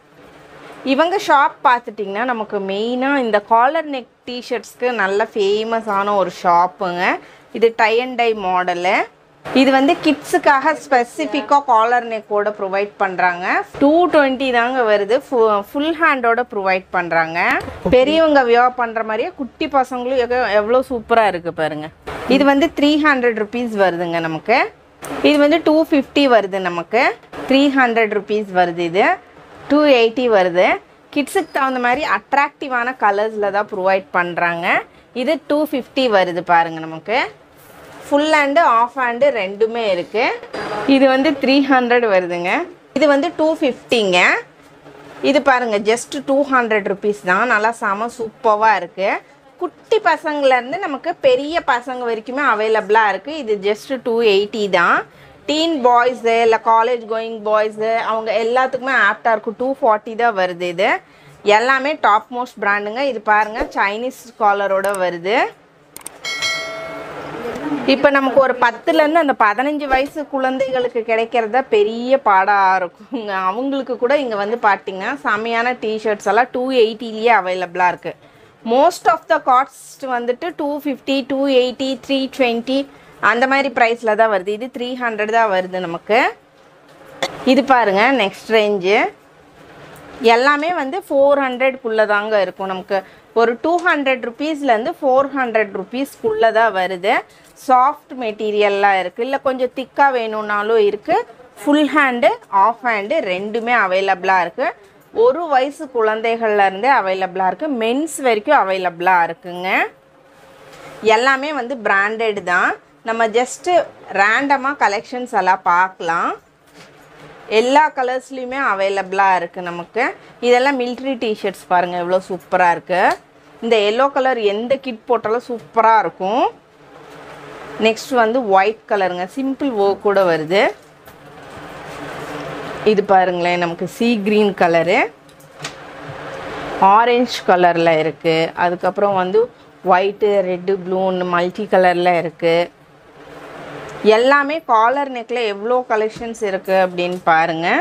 இவங்க ஷாப் பார்த்துட்டிங்கன்னா நமக்கு மெயினாக இந்த காலர் நெக் டிஷர்ட்ஸ்க்கு நல்ல ஃபேமஸான ஒரு ஷாப்புங்க இது டை அண்ட் டை மாடலு இது வந்து கிட்ஸுக்காக ஸ்பெசிஃபிக்காக காலர் நெக்கோட ப்ரொவைட் பண்ணுறாங்க டூ டுவெண்ட்டி தாங்க வருது ஃபுல் ஹேண்டோட ப்ரொவைட் பண்ணுறாங்க பெரியவங்க வியர் பண்ணுற மாதிரியே குட்டி பசங்களும் எவ்வளோ- எவ்வளோ சூப்பராக இருக்குது பாருங்க இது வந்து த்ரீ ஹண்ட்ரட் ருபீஸ் வருதுங்க நமக்கு இது வந்து டூ ஃபிஃப்டி வருது நமக்கு த்ரீ ஹண்ட்ரட் ருபீஸ் வருது இது டூ எயிட்டி வருது கிட்ஸுக்கு தகுந்த மாதிரி அட்ராக்டிவான கலர்ஸில் தான் ப்ரொவைட் பண்ணுறாங்க இது டூ ஃபிஃப்டி வருது பாருங்க நமக்கு ஃபுல் ஹேண்டு ஆஃப் ஹேண்டு ரெண்டுமே இருக்குது இது வந்து த்ரீ ஹண்ட்ரட் வருதுங்க இது வந்து டூ ஃபிஃப்டிங்க இது பாருங்க ஜஸ்ட் டூ ஹண்ட்ரட் ருபீஸ் தான் நல்லா செம சூப்பராக இருக்குது குட்டி பசங்கள்லேருந்து நமக்கு பெரிய பசங்க வரைக்குமே அவைலபிளாக இருக்குது இது ஜஸ்ட் டூ எயிட்டி தான் டீன் பாய்ஸு இல்லை காலேஜ் கோயிங் பாய்ஸு அவங்க எல்லாத்துக்குமே ஆப்டாக இருக்கும் டூ ஃபார்ட்டி தான் வருது இது எல்லாமே டாப் மோஸ்ட் பிராண்டுங்க இது பாருங்கள் சைனீஸ் காலரோட வருது இப்போ நமக்கு ஒரு பத்துலேருந்து அந்த பதினஞ்சு வயசு குழந்தைகளுக்கு கிடைக்கிறத பெரிய பாடாக இருக்குங்க அவங்களுக்கு கூட இங்கே வந்து பார்த்தீங்கன்னா செமையான டிஷர்ட்ஸ் எல்லாம் டூ எயிட்டிலேயே அவைலபிளாக இருக்குது மோஸ்ட் ஆஃப் த காஸ்ட் வந்துட்டு two fifty two eighty three twenty அந்த மாதிரி ப்ரைஸில் தான் வருது இது த்ரீ ஹண்ட்ரட் தான் வருது நமக்கு இது பாருங்க நெக்ஸ்ட் ரேஞ்சு எல்லாமே வந்து ஃபோர் ஹண்ட்ரட்குள்ளே தாங்க இருக்கும் நமக்கு ஒரு டூ ஹண்ட்ரட் ருபீஸ்லேருந்து ஃபோர் ஹண்ட்ரட் ருபீஸ்க்குள்ளே தான் வருது சாஃப்ட் மெட்டீரியல்லாம் இருக்குது இல்லை கொஞ்சம் திக்காக வேணும்னாலும் இருக்குது ஃபுல் ஹேண்டு ஆஃப் ஹேண்டு ரெண்டுமே அவைலபிளாக இருக்குது ஒரு வயசு குழந்தைகள்ல இருந்தே அவைலபிளாக இருக்குது மென்ஸ் வரைக்கும் அவைலபிளாக இருக்குங்க எல்லாமே வந்து பிராண்டட் தான் நம்ம ஜஸ்ட்டு ரேண்டமாக கலெக்ஷன்ஸ் எல்லாம் பார்க்கலாம் எல்லா கலர்ஸ்லையுமே அவைலபிளாக இருக்குது நமக்கு இதெல்லாம் மிலிட்ரி டிஷர்ட்ஸ் பாருங்கள் எவ்வளோ சூப்பராக இருக்குது இந்த எல்லோ கலர் எந்த கிட் போட்டாலும் சூப்பராக இருக்கும் நெக்ஸ்ட் வந்து ஒயிட் கலருங்க சிம்பிள் ஓ கூட வருது இது பாருங்களேன் நமக்கு சீ கிரீன் கலரு ஆரஞ்சு கலரில் இருக்குது அதுக்கப்புறம் வந்து ஒயிட்டு ரெட்டு ப்ளூன்னு மல்டி கலரில் இருக்குது எல்லாமே காலர் நெக்கில் எவ்வளோ கலெக்ஷன்ஸ் இருக்குது அப்படின்னு பாருங்கள்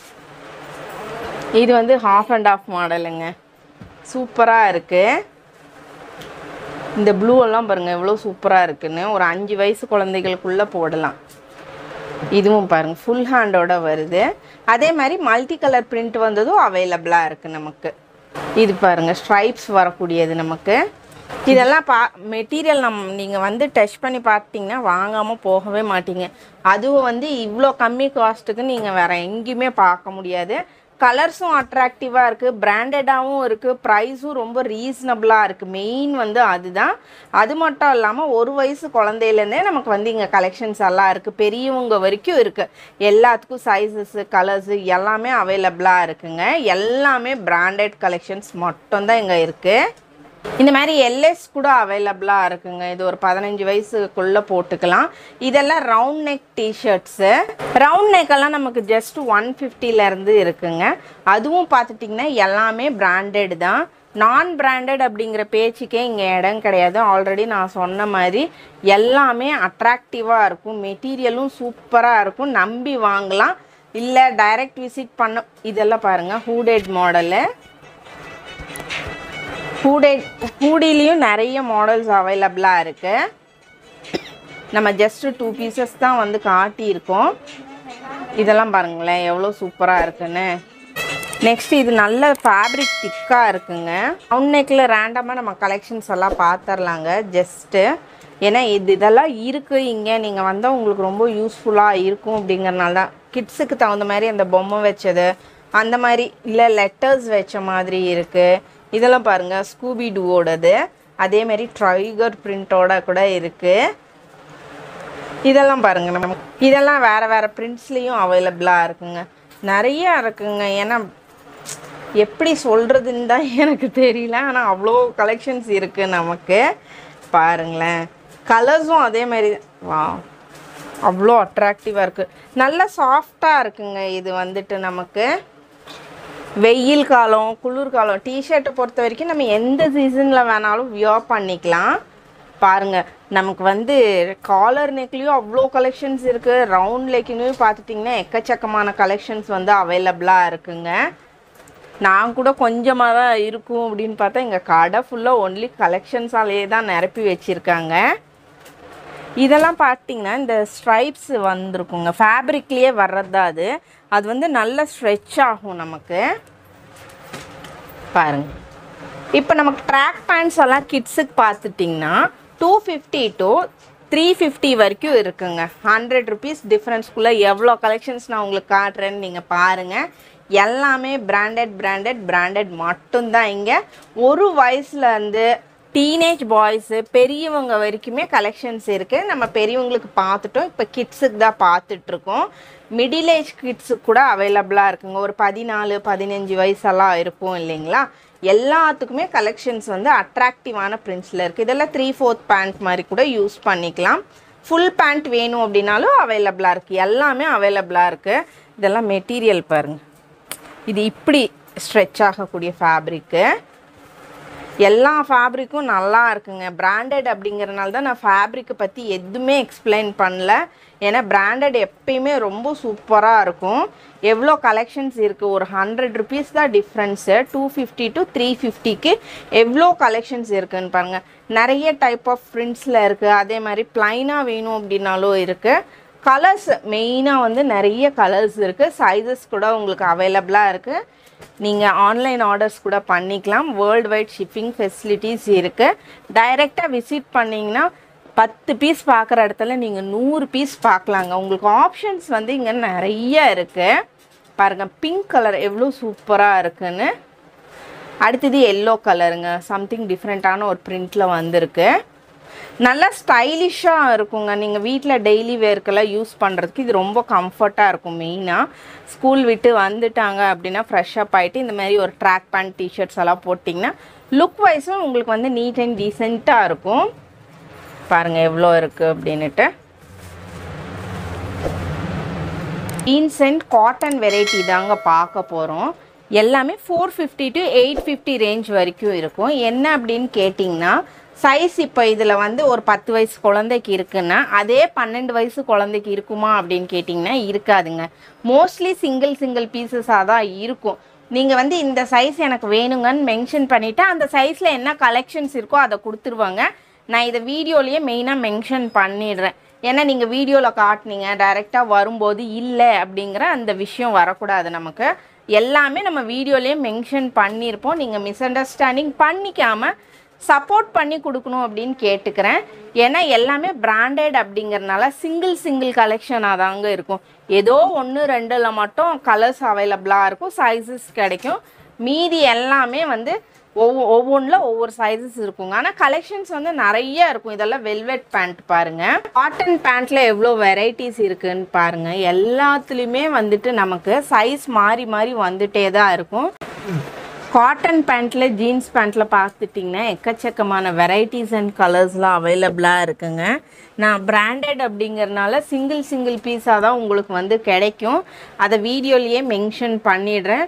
இது வந்து ஹாஃப் அண்ட் ஆஃப் மாடலுங்க சூப்பராக இருக்குது இந்த ப்ளூ எல்லாம் பாருங்கள் எவ்வளோ சூப்பராக இருக்குன்னு ஒரு அஞ்சு வயசு குழந்தைகளுக்குள்ளே போடலாம் இதுவும் பாருங்க ஃபுல் ஹேண்டோட வருது அதே மாதிரி மல்டி கலர் பிரிண்ட் வந்ததும் அவைலபிளாக இருக்குது நமக்கு இது பாருங்க ஸ்ட்ரைப்ஸ் வரக்கூடியது நமக்கு இதெல்லாம் பா மெட்டீரியல் நம் நீங்கள் வந்து டச் பண்ணி பார்த்தீங்கன்னா வாங்காமல் போகவே மாட்டீங்க அதுவும் வந்து இவ்வளோ கம்மி காஸ்ட்டுக்கு நீங்கள் வேறு எங்கேயுமே பார்க்க முடியாது கலர்ஸும் அட்ராக்டிவாக இருக்குது பிராண்டடாகவும் இருக்குது ப்ரைஸும் ரொம்ப ரீசனபிளாக இருக்குது மெயின் வந்து அதுதான் அது மட்டும் இல்லாமல் ஒரு வயசு குழந்தையிலேருந்தே நமக்கு வந்து இங்கே கலெக்ஷன்ஸ் எல்லாம் இருக்குது பெரியவங்க வரைக்கும் இருக்குது எல்லாத்துக்கும் சைஸஸ்ஸு கலர்ஸு எல்லாமே அவைலபிளாக இருக்குங்க எல்லாமே பிராண்டட் கலெக்ஷன்ஸ் மட்டும்தான் இங்கே இருக்குது இந்த மாதிரி எல்எஸ் கூட அவைலபிளாக இருக்குங்க இது ஒரு பதினஞ்சு வயசுக்குள்ளே போட்டுக்கலாம் இதெல்லாம் ரவுண்ட் நெக் டிஷர்ட்ஸு ரவுண்ட் நெக்கெல்லாம் நமக்கு ஜஸ்ட் ஒன் ஃபிஃப்டிலேருந்து இருக்குங்க அதுவும் பார்த்துட்டிங்கன்னா எல்லாமே பிராண்டட் தான் நான் பிராண்டட் அப்படிங்கிற பேச்சுக்கே இங்கே இடம் கிடையாது ஆல்ரெடி நான் சொன்ன மாதிரி எல்லாமே அட்ராக்டிவாக இருக்கும் மெட்டீரியலும் சூப்பராக இருக்கும் நம்பி வாங்கலாம் இல்லை டைரக்ட் விசிட் பண்ண இதெல்லாம் பாருங்கள் ஹூடேட் மாடலு ஹூடே ஹூடிலையும் நிறைய மாடல்ஸ் அவைலபிளாக இருக்குது நம்ம ஜஸ்ட்டு டூ பீசஸ் தான் வந்து காட்டியிருக்கோம் இதெல்லாம் பாருங்களேன் எவ்வளோ சூப்பராக இருக்குன்னு நெக்ஸ்ட் இது நல்ல ஃபேப்ரிக் திக்காக இருக்குங்க ரவுண்ட் நெக்கில் ரேண்டமாக நம்ம கலெக்ஷன்ஸ் எல்லாம் பார்த்துர்லாங்க ஜஸ்ட்டு ஏன்னா இது இதெல்லாம் இருக்குது இங்கே நீங்கள் வந்தால் உங்களுக்கு ரொம்ப யூஸ்ஃபுல்லாக இருக்கும் அப்படிங்கறனால தான் கிட்ஸுக்கு தகுந்த மாதிரி அந்த பொம்மை வச்சது அந்த மாதிரி இல்லை லெட்டர்ஸ் வச்ச மாதிரி இருக்குது இதெல்லாம் பாருங்கள் ஸ்கூபி டூவோடது அதே மாதிரி ட்ரைகர் பிரிண்ட்டோட கூட இருக்குது இதெல்லாம் பாருங்க நம்ம இதெல்லாம் வேறு வேறு பிரிண்ட்ஸ்லேயும் அவைலபிளாக இருக்குங்க நிறைய இருக்குங்க ஏன்னா எப்படி சொல்கிறதுன்னு தான் எனக்கு தெரியல ஆனால் அவ்வளோ கலெக்ஷன்ஸ் இருக்குது நமக்கு பாருங்களேன் கலர்ஸும் அதே மாதிரி வா அவ்வளோ அட்ராக்டிவாக இருக்குது நல்ல சாஃப்டாக இருக்குங்க இது வந்துட்டு நமக்கு வெயில் காலம் குளிர்காலம் டிஷர்ட்டை பொறுத்த வரைக்கும் நம்ம எந்த சீசனில் வேணாலும் வியர் பண்ணிக்கலாம் பாருங்க நமக்கு வந்து காலர் நெக்லேயும் அவ்வளோ கலெக்ஷன்ஸ் இருக்குது ரவுண்ட் நெக்லையும் பார்த்துட்டிங்கன்னா எக்கச்சக்கமான கலெக்ஷன்ஸ் வந்து அவைலபிளாக இருக்குங்க நான் கூட கொஞ்சமாக தான் இருக்கும் அப்படின்னு பார்த்தா எங்கள் கடை ஃபுல்லாக ஒன்லி கலெக்ஷன்ஸாலேயே தான் நிரப்பி வச்சுருக்காங்க இதெல்லாம் பார்த்தீங்கன்னா இந்த ஸ்ட்ரைப்ஸ் வந்திருக்குங்க ஃபேப்ரிக்லேயே வர்றது தான் அது அது வந்து நல்ல ஸ்ட்ரெச் ஆகும் நமக்கு பாருங்க இப்போ நமக்கு ட்ராக் பேண்ட்ஸ் எல்லாம் கிட்ஸுக்கு பார்த்துட்டிங்கன்னா two fifty to three fifty வரைக்கும் இருக்குங்க ஹண்ட்ரட் ருபீஸ் டிஃப்ரென்ஸ்குள்ளே எவ்வளோ கலெக்ஷன்ஸ் நான் உங்களுக்கு காட்டுறேன்னு நீங்கள் பாருங்கள் எல்லாமே பிராண்டட் பிராண்டட் பிராண்டட் மட்டும்தான் இங்கே ஒரு வயசுலேருந்து டீனேஜ் பாய்ஸு பெரியவங்க வரைக்குமே கலெக்ஷன்ஸ் இருக்குது நம்ம பெரியவங்களுக்கு பார்த்துட்டோம் இப்போ கிட்ஸுக்கு தான் பார்த்துட்ருக்கோம் மிடில் ஏஜ் கிட்ஸுக்கு கூட அவைலபிளாக இருக்குங்க ஒரு பதினாலு பதினஞ்சு வயசெல்லாம் இருக்கும் இல்லைங்களா எல்லாத்துக்குமே கலெக்ஷன்ஸ் வந்து அட்ராக்டிவான பிரிண்ட்ஸில் இருக்குது இதெல்லாம் த்ரீ ஃபோர்த் பேண்ட் மாதிரி கூட யூஸ் பண்ணிக்கலாம் ஃபுல் பேண்ட் வேணும் அப்படின்னாலும் அவைலபிளாக இருக்குது எல்லாமே அவைலபிளாக இருக்குது இதெல்லாம் மெட்டீரியல் பாருங்கள் இது இப்படி ஸ்ட்ரெச் ஆகக்கூடிய ஃபேப்ரிக்கு எல்லா ஃபேப்ரிக்கும் நல்லா இருக்குங்க பிராண்டட் அப்படிங்கிறனால தான் நான் ஃபேப்ரிக்கை பற்றி எதுவுமே எக்ஸ்பிளைன் பண்ணல ஏன்னா பிராண்டட் எப்பயுமே ரொம்ப சூப்பராக இருக்கும் எவ்வளோ கலெக்ஷன்ஸ் இருக்குது ஒரு ஹண்ட்ரட் ருபீஸ் தான் difference two fifty to three ஃபிஃப்டிக்கு எவ்வளோ கலெக்ஷன்ஸ் இருக்குதுன்னு பாருங்கள் நிறைய டைப் ஆஃப் பிரிண்ட்ஸில் இருக்குது அதே மாதிரி ப்ளைனாக வேணும் அப்படின்னாலும் இருக்குது கலர்ஸ் மெயினாக வந்து நிறைய கலர்ஸ் இருக்குது சைஸஸ் கூட உங்களுக்கு அவைலபிளாக இருக்குது நீங்கள் ஆன்லைன் ஆர்டர்ஸ் கூட பண்ணிக்கலாம் வேர்ல்டு வைட் ஷிப்பிங் ஃபெசிலிட்டிஸ் இருக்குது டைரெக்டாக விசிட் பண்ணிங்கன்னா பத்து பீஸ் பார்க்குற இடத்துல நீங்கள் நூறு பீஸ் பார்க்கலாங்க உங்களுக்கு ஆப்ஷன்ஸ் வந்து இங்கே நிறைய இருக்குது பாருங்கள் பிங்க் கலர் எவ்வளோ சூப்பராக இருக்குன்னு அடுத்தது எல்லோ கலருங்க சம்திங் டிஃப்ரெண்ட்டான ஒரு பிரிண்டில் வந்திருக்கு நல்லா ஸ்டைலிஷாக இருக்குங்க நீங்கள் வீட்டில் டெய்லி வேர்க்கெல்லாம் யூஸ் பண்ணுறதுக்கு இது ரொம்ப கம்ஃபர்ட்டாக இருக்கும் மெயினாக ஸ்கூல் விட்டு வந்துட்டாங்க அப்படின்னா ஃப்ரெஷ்ஷப் ஆகிட்டு இந்த மாதிரி ஒரு ட்ராக் பேண்ட் டிஷர்ட்ஸ் எல்லாம் போட்டிங்கன்னா லுக் வைஸும் உங்களுக்கு வந்து நீட் அண்ட் டீசெண்டாக இருக்கும் பாருங்கள் எவ்வளோ இருக்குது அப்படின்னுட்டு ஜீன்ஸ் அண்ட் காட்டன் வெரைட்டி தாங்க பார்க்க போகிறோம் எல்லாமே four fifty to eight fifty range வரைக்கும் இருக்கும் என்ன அப்படின்னு கேட்டிங்கன்னா சைஸ் இப்போ இதில் வந்து ஒரு பத்து வயசு குழந்தைக்கு இருக்குன்னா அதே பன்னெண்டு வயசு குழந்தைக்கு இருக்குமா அப்படின்னு கேட்டிங்கன்னா இருக்காதுங்க மோஸ்ட்லி சிங்கிள் சிங்கிள் பீசஸாக தான் இருக்கும் நீங்கள் வந்து இந்த சைஸ் எனக்கு வேணுங்கன்னு மென்ஷன் பண்ணிவிட்டு அந்த சைஸில் என்ன கலெக்ஷன்ஸ் இருக்கோ அதை கொடுத்துருவாங்க நான் இதை வீடியோலேயே மெயினாக மென்ஷன் பண்ணிடுறேன் ஏன்னா நீங்கள் வீடியோவில் காட்டுனீங்க டைரெக்டாக வரும்போது இல்லை அப்படிங்கிற அந்த விஷயம் வரக்கூடாது நமக்கு எல்லாமே நம்ம வீடியோலேயே மென்ஷன் பண்ணியிருப்போம் நீங்கள் மிஸ் அண்டர்ஸ்டாண்டிங் பண்ணிக்காமல் சப்போர்ட் பண்ணி கொடுக்கணும் அப்படின்னு கேட்டுக்கிறேன் ஏன்னா எல்லாமே பிராண்டட் அப்படிங்கறனால சிங்கிள் சிங்கிள் கலெக்ஷனாக தாங்க இருக்கும் ஏதோ ஒன்று ரெண்டில் மட்டும் கலர்ஸ் அவைலபிளாக இருக்கும் சைஸஸ் கிடைக்கும் மீதி எல்லாமே வந்து ஒவ்வொ ஒவ்வொன்றில் ஒவ்வொரு சைஸஸ் இருக்குங்க ஆனால் கலெக்ஷன்ஸ் வந்து நிறைய இருக்கும் இதெல்லாம் வெல்வெட் பேண்ட் பாருங்க காட்டன் பேண்ட்டில் எவ்வளோ வெரைட்டிஸ் இருக்குன்னு பாருங்க எல்லாத்துலேயுமே வந்துட்டு நமக்கு சைஸ் மாறி மாறி வந்துட்டே தான் இருக்கும் காட்டன் பேண்ட்டில் ஜீன்ஸ் பேண்ட்டில் பார்த்துட்டிங்கன்னா எக்கச்சக்கமான வெரைட்டிஸ் அண்ட் கலர்ஸ்லாம் அவைலபிளாக இருக்குங்க நான் பிராண்டட் அப்படிங்கறனால சிங்கிள் சிங்கிள் பீஸாக தான் உங்களுக்கு வந்து கிடைக்கும் அதை வீடியோலேயே மென்ஷன் பண்ணிடுறேன்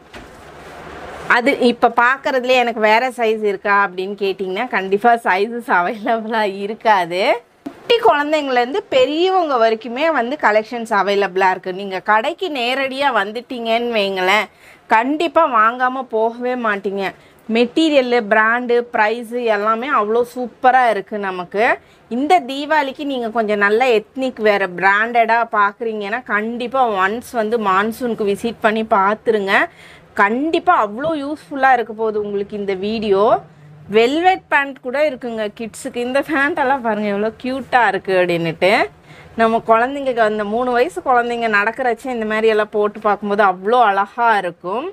அது இப்போ பார்க்குறதுலே எனக்கு வேறு சைஸ் இருக்கா அப்படின்னு கேட்டிங்கன்னா கண்டிப்பாக சைஸஸ் அவைலபிளாக இருக்காது குட்டி குழந்தைங்கலேருந்து பெரியவங்க வரைக்குமே வந்து கலெக்ஷன்ஸ் அவைலபிளாக இருக்குது நீங்கள் கடைக்கு நேரடியாக வந்துட்டீங்கன்னு வைங்களேன் கண்டிப்பாக வாங்காமல் போகவே மாட்டீங்க மெட்டீரியலு பிராண்டு ப்ரைஸு எல்லாமே அவ்வளோ சூப்பராக இருக்குது நமக்கு இந்த தீபாவளிக்கு நீங்கள் கொஞ்சம் நல்ல எத்னிக் வேறு பிராண்டடாக பார்க்குறீங்கன்னா கண்டிப்பாக ஒன்ஸ் வந்து மான்சூனுக்கு விசிட் பண்ணி பார்த்துருங்க கண்டிப்பாக அவ்வளோ யூஸ்ஃபுல்லாக இருக்க போகுது உங்களுக்கு இந்த வீடியோ வெல்வெட் பேண்ட் கூட இருக்குங்க கிட்ஸுக்கு இந்த பேண்ட்டெல்லாம் பாருங்கள் எவ்வளோ க்யூட்டாக இருக்குது அப்படின்னுட்டு நம்ம குழந்தைங்க அந்த மூணு வயசு குழந்தைங்க நடக்கிறச்சே இந்த மாதிரி எல்லாம் போட்டு பார்க்கும்போது அவ்வளோ அழகாக இருக்கும்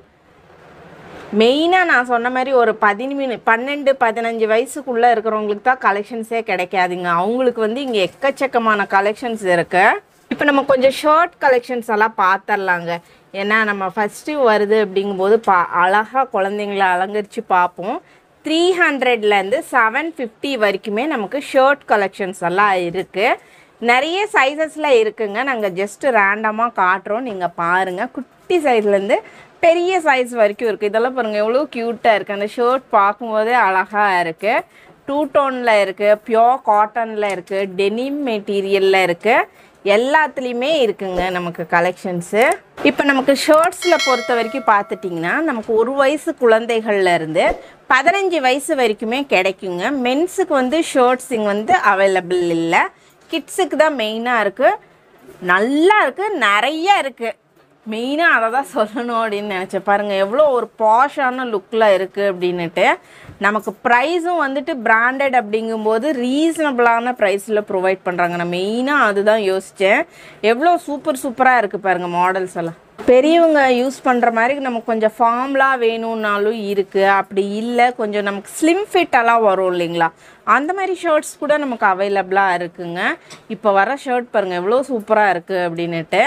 மெயினாக நான் சொன்ன மாதிரி ஒரு பதினி பன்னெண்டு பதினஞ்சு வயசுக்குள்ளே இருக்கிறவங்களுக்கு தான் கலெக்ஷன்ஸே கிடைக்காதுங்க அவங்களுக்கு வந்து இங்கே எக்கச்சக்கமான கலெக்ஷன்ஸ் இருக்கு இப்போ நம்ம கொஞ்சம் ஷர்ட் கலெக்ஷன்ஸ் எல்லாம் பார்த்துர்லாங்க ஏன்னா நம்ம ஃபஸ்ட்டு வருது அப்படிங்கும்போது பா அழகாக குழந்தைங்கள அலங்கரித்து பார்ப்போம் த்ரீ ஹண்ட்ரட்லேருந்து செவன் ஃபிஃப்டி வரைக்குமே நமக்கு ஷர்ட் கலெக்ஷன்ஸ் எல்லாம் இருக்குது நிறைய சைஸஸில் இருக்குங்க நாங்கள் ஜஸ்ட்டு ரேண்டமாக காட்டுறோம் நீங்கள் பாருங்கள் குட்டி சைஸ்லேருந்து பெரிய சைஸ் வரைக்கும் இருக்குது இதெல்லாம் பாருங்கள் எவ்வளோ க்யூட்டாக இருக்குது அந்த ஷர்ட் பார்க்கும்போதே அழகாக இருக்குது டூ டோனில் இருக்குது பியோர் காட்டனில் இருக்குது டெனிம் மெட்டீரியலில் இருக்குது எல்லாத்துலேயுமே இருக்குங்க நமக்கு கலெக்ஷன்ஸு இப்போ நமக்கு ஷர்ட்ஸில் பொறுத்த வரைக்கும் பார்த்துட்டிங்கன்னா நமக்கு ஒரு வயசு குழந்தைகள்ல இருந்து பதினஞ்சு வயசு வரைக்குமே கிடைக்குங்க மென்ஸுக்கு வந்து ஷர்ட்ஸ் இங்கே வந்து அவைலபிள் இல்லை கிட்ஸுக்கு தான் மெயினாக இருக்குது நல்லா இருக்குது நிறைய இருக்குது மெயினாக அதை தான் சொல்லணும் அப்படின்னு நினச்சேன் பாருங்கள் எவ்வளோ ஒரு பாஷான லுக்கில் இருக்குது அப்படின்னுட்டு நமக்கு ப்ரைஸும் வந்துட்டு பிராண்டட் அப்படிங்கும்போது ரீசனபிளான ப்ரைஸில் ப்ரொவைட் பண்ணுறாங்க நான் மெயினாக அதுதான் யோசித்தேன் எவ்வளோ சூப்பர் சூப்பராக இருக்குது பாருங்கள் மாடல்ஸ் எல்லாம் பெரியவங்க யூஸ் பண்ணுற மாதிரி நமக்கு கொஞ்சம் ஃபார்ம்லாம் வேணும்னாலும் இருக்குது அப்படி இல்லை கொஞ்சம் நமக்கு ஸ்லிம் ஃபிட்டெல்லாம் வரும் இல்லைங்களா அந்த மாதிரி ஷர்ட்ஸ் கூட நமக்கு அவைலபிளாக இருக்குங்க இப்போ வர ஷர்ட் பாருங்கள் எவ்வளோ சூப்பராக இருக்குது அப்படின்னுட்டு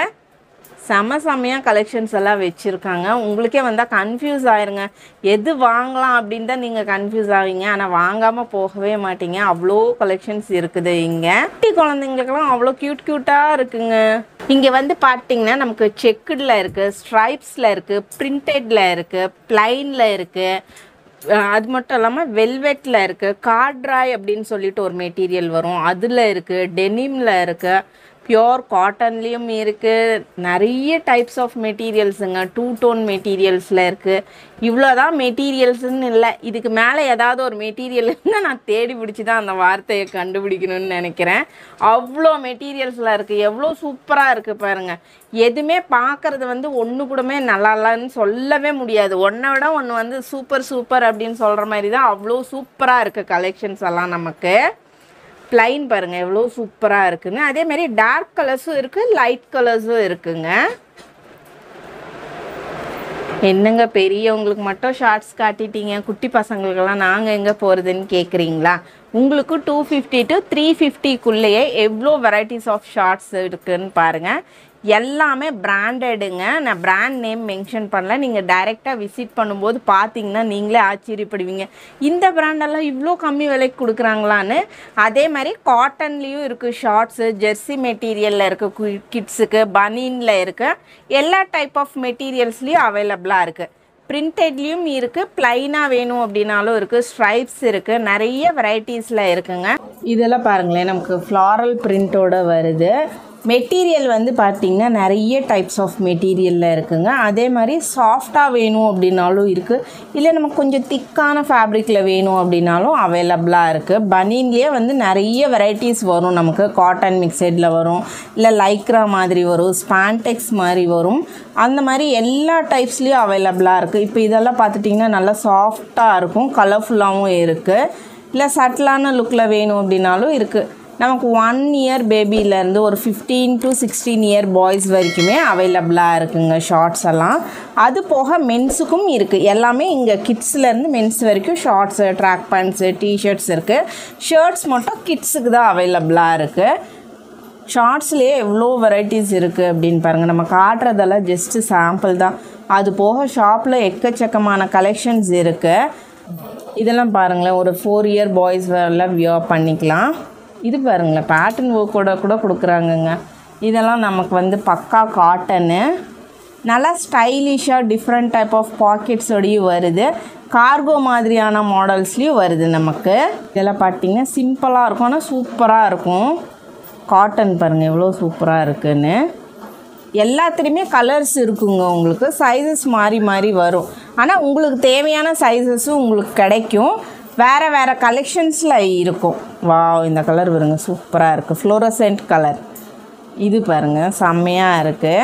செம செமையாக கலெக்ஷன்ஸ் எல்லாம் வச்சுருக்காங்க உங்களுக்கே வந்தால் கன்ஃபியூஸ் ஆயிருங்க எது வாங்கலாம் அப்படின்னு தான் நீங்கள் கன்ஃபியூஸ் ஆவீங்க ஆனால் வாங்காமல் போகவே மாட்டீங்க அவ்வளோ கலெக்ஷன்ஸ் இருக்குது இங்கே குட்டி குழந்தைங்களுக்கெல்லாம் அவ்வளோ க்யூட் க்யூட்டாக இருக்குங்க இங்கே வந்து பார்த்தீங்கன்னா நமக்கு செக்குடில் இருக்குது ஸ்ட்ரைப்ஸில் இருக்குது பிரிண்டடில் இருக்குது ப்ளைனில் இருக்குது அது மட்டும் இல்லாமல் வெல்வெட்டில் இருக்குது காட்ராய் அப்படின்னு சொல்லிட்டு ஒரு மெட்டீரியல் வரும் அதில் இருக்குது டெனிமில் இருக்குது பியோர் காட்டன்லேயும் இருக்குது நிறைய டைப்ஸ் ஆஃப் மெட்டீரியல்ஸுங்க டூ டோன் மெட்டீரியல்ஸில் இருக்குது இவ்வளோ தான் மெட்டீரியல்ஸ்னு இல்லை இதுக்கு மேலே ஏதாவது ஒரு மெட்டீரியல் இருந்தால் நான் தேடி பிடிச்சி தான் அந்த வார்த்தையை கண்டுபிடிக்கணும்னு நினைக்கிறேன் அவ்வளோ மெட்டீரியல்ஸில் இருக்குது எவ்வளோ சூப்பராக இருக்குது பாருங்கள் எதுவுமே பார்க்குறது வந்து ஒன்று கூடமே நல்லா இல்லைன்னு சொல்லவே முடியாது ஒன்றை விட ஒன்று வந்து சூப்பர் சூப்பர் அப்படின்னு சொல்கிற மாதிரி தான் அவ்வளோ சூப்பராக இருக்குது கலெக்ஷன்ஸ் எல்லாம் நமக்கு ப்ளைன் பாருங்கள் எவ்வளோ சூப்பராக இருக்குங்க அதே மாதிரி டார்க் கலர்ஸும் இருக்குது லைட் கலர்ஸும் இருக்குங்க என்னங்க பெரியவங்களுக்கு மட்டும் ஷார்ட்ஸ் காட்டிட்டீங்க குட்டி பசங்களுக்கெல்லாம் நாங்கள் எங்கே போகிறதுன்னு கேட்குறீங்களா உங்களுக்கு டூ ஃபிஃப்டி டு த்ரீ ஃபிஃப்டிக்குள்ளேயே எவ்வளோ வெரைட்டிஸ் ஆஃப் ஷார்ட்ஸ் இருக்குன்னு பாருங்கள் எல்லாமே பிராண்டடுங்க நான் பிராண்ட் நேம் மென்ஷன் பண்ணல நீங்கள் டைரெக்டாக விசிட் பண்ணும்போது பார்த்தீங்கன்னா நீங்களே ஆச்சரியப்படுவீங்க இந்த பிராண்டெல்லாம் இவ்வளோ கம்மி விலைக்கு கொடுக்குறாங்களான்னு அதே மாதிரி காட்டன்லேயும் இருக்குது ஷார்ட்ஸு ஜெர்சி மெட்டீரியலில் இருக்குது கிட்ஸுக்கு பனீனில் இருக்குது எல்லா டைப் ஆஃப் மெட்டீரியல்ஸ்லேயும் அவைலபிளாக இருக்குது பிரிண்டட்லேயும் இருக்குது ப்ளைனாக வேணும் அப்படின்னாலும் இருக்குது ஸ்ட்ரைப்ஸ் இருக்குது நிறைய வெரைட்டிஸில் இருக்குங்க இதெல்லாம் பாருங்களேன் நமக்கு ஃப்ளாரல் பிரிண்ட்டோட வருது மெட்டீரியல் வந்து பார்த்திங்கன்னா நிறைய டைப்ஸ் ஆஃப் மெட்டீரியலில் இருக்குங்க அதே மாதிரி சாஃப்டாக வேணும் அப்படின்னாலும் இருக்குது இல்லை நமக்கு கொஞ்சம் திக்கான ஃபேப்ரிக்கில் வேணும் அப்படின்னாலும் அவைலபிளாக இருக்குது பனின்லேயே வந்து நிறைய வெரைட்டிஸ் வரும் நமக்கு காட்டன் மிக்சடில் வரும் இல்லை லைக்ரா மாதிரி வரும் ஸ்பான்டெக்ஸ் மாதிரி வரும் அந்த மாதிரி எல்லா டைப்ஸ்லேயும் அவைலபிளாக இருக்குது இப்போ இதெல்லாம் பார்த்துட்டிங்கன்னா நல்லா சாஃப்டாக இருக்கும் கலர்ஃபுல்லாகவும் இருக்குது இல்லை சட்டிலான லுக்கில் வேணும் அப்படின்னாலும் இருக்குது நமக்கு ஒன் இயர் பேபிலேருந்து ஒரு fifteen to sixteen year boys வரைக்குமே அவைலபிளாக இருக்குங்க ஷார்ட்ஸ் எல்லாம் அது போக மென்ஸுக்கும் இருக்குது எல்லாமே இங்கே கிட்ஸ்லேருந்து மென்ஸ் வரைக்கும் ஷார்ட்ஸு ட்ராக் பேண்ட்ஸு டிஷர்ட்ஸ் இருக்குது ஷர்ட்ஸ் மட்டும் கிட்ஸுக்கு தான் அவைலபிளாக இருக்குது ஷார்ட்ஸ்லேயே எவ்வளோ வெரைட்டிஸ் இருக்குது அப்படின்னு பாருங்கள் நம்ம காட்டுறதெல்லாம் ஜஸ்ட்டு சாம்பிள் தான் அது போக ஷாப்பில் எக்கச்சக்கமான கலெக்ஷன்ஸ் இருக்குது இதெல்லாம் பாருங்களேன் ஒரு ஃபோர் இயர் பாய்ஸ் வரலாம் வியர் பண்ணிக்கலாம் இது பாருங்களேன் பேட்டர்ன் ஒர்க்கோட கூட கொடுக்குறாங்கங்க இதெல்லாம் நமக்கு வந்து பக்கா காட்டனு நல்லா ஸ்டைலிஷாக டிஃப்ரெண்ட் டைப் ஆஃப் பாக்கெட்ஸோடையும் வருது கார்கோ மாதிரியான மாடல்ஸ்லேயும் வருது நமக்கு இதெல்லாம் பார்த்தீங்கன்னா சிம்பிளாக இருக்கும் ஆனால் சூப்பராக இருக்கும் காட்டன் பாருங்கள் எவ்வளோ சூப்பராக இருக்குன்னு எல்லாத்துலேயுமே கலர்ஸ் இருக்குங்க உங்களுக்கு சைஸஸ் மாறி மாறி வரும் ஆனால் உங்களுக்கு தேவையான சைஸஸும் உங்களுக்கு கிடைக்கும் வேறு வேறு கலெக்ஷன்ஸில் இருக்கும் வா இந்த கலர் வருங்க சூப்பராக இருக்குது ஃப்ளோரசென்ட் கலர் இது பாருங்கள் செம்மையாக இருக்குது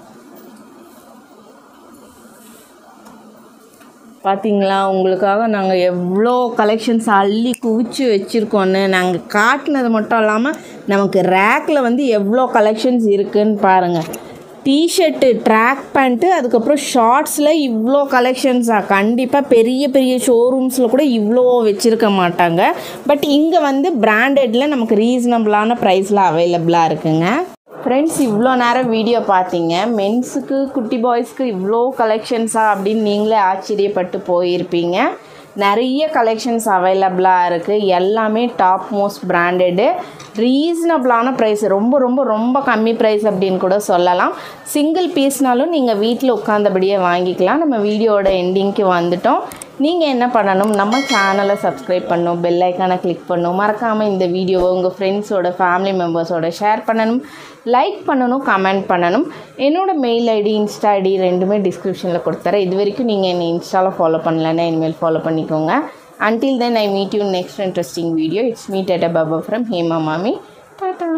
பார்த்தீங்களா உங்களுக்காக நாங்கள் எவ்வளோ கலெக்ஷன்ஸ் அள்ளி குவிச்சு வச்சுருக்கோன்னு நாங்கள் காட்டினது மட்டும் இல்லாமல் நமக்கு ரேக்கில் வந்து எவ்வளோ கலெக்ஷன்ஸ் இருக்குன்னு பாருங்கள் டிஷர்ட்டு ட்ராக் பேண்ட்டு அதுக்கப்புறம் ஷார்ட்ஸில் இவ்வளோ கலெக்ஷன்ஸாக கண்டிப்பாக பெரிய பெரிய ஷோரூம்ஸில் கூட இவ்வளோ வச்சுருக்க மாட்டாங்க பட் இங்கே வந்து பிராண்டடில் நமக்கு ரீசனபிளான ப்ரைஸில் அவைலபிளாக இருக்குங்க ஃப்ரெண்ட்ஸ் இவ்வளோ நேரம் வீடியோ பார்த்தீங்க மென்ஸுக்கு குட்டி பாய்ஸ்க்கு இவ்வளோ கலெக்ஷன்ஸா அப்படின்னு நீங்களே ஆச்சரியப்பட்டு போயிருப்பீங்க நிறைய கலெக்ஷன்ஸ் அவைலபிளாக இருக்குது எல்லாமே டாப் மோஸ்ட் பிராண்டடு ரீசனபிளான ப்ரைஸ் ரொம்ப ரொம்ப ரொம்ப கம்மி ப்ரைஸ் அப்படின்னு கூட சொல்லலாம் சிங்கிள் பீஸ்னாலும் நீங்கள் வீட்டில் உட்காந்தபடியே வாங்கிக்கலாம் நம்ம வீடியோட எண்டிங்க்கு வந்துட்டோம் நீங்கள் என்ன பண்ணணும் நம்ம சேனலை சப்ஸ்கிரைப் பண்ணணும் பெல் ஐக்கானை கிளிக் பண்ணணும் மறக்காமல் இந்த வீடியோவை உங்கள் ஃப்ரெண்ட்ஸோட ஃபேமிலி மெம்பர்ஸோட ஷேர் பண்ணணும் லைக் பண்ணணும் கமெண்ட் பண்ணணும் என்னோடய மெயில் ஐடி இன்ஸ்டா ஐடி ரெண்டுமே டிஸ்கிரிப்ஷனில் கொடுத்துறேன் இது வரைக்கும் நீங்கள் என்னை இன்ஸ்டாவில் ஃபாலோ பண்ணலன்னா இனிமேல் ஃபாலோ பண்ணிக்கோங்க until then i meet you in next interesting video it's me tata baba from hema mami tata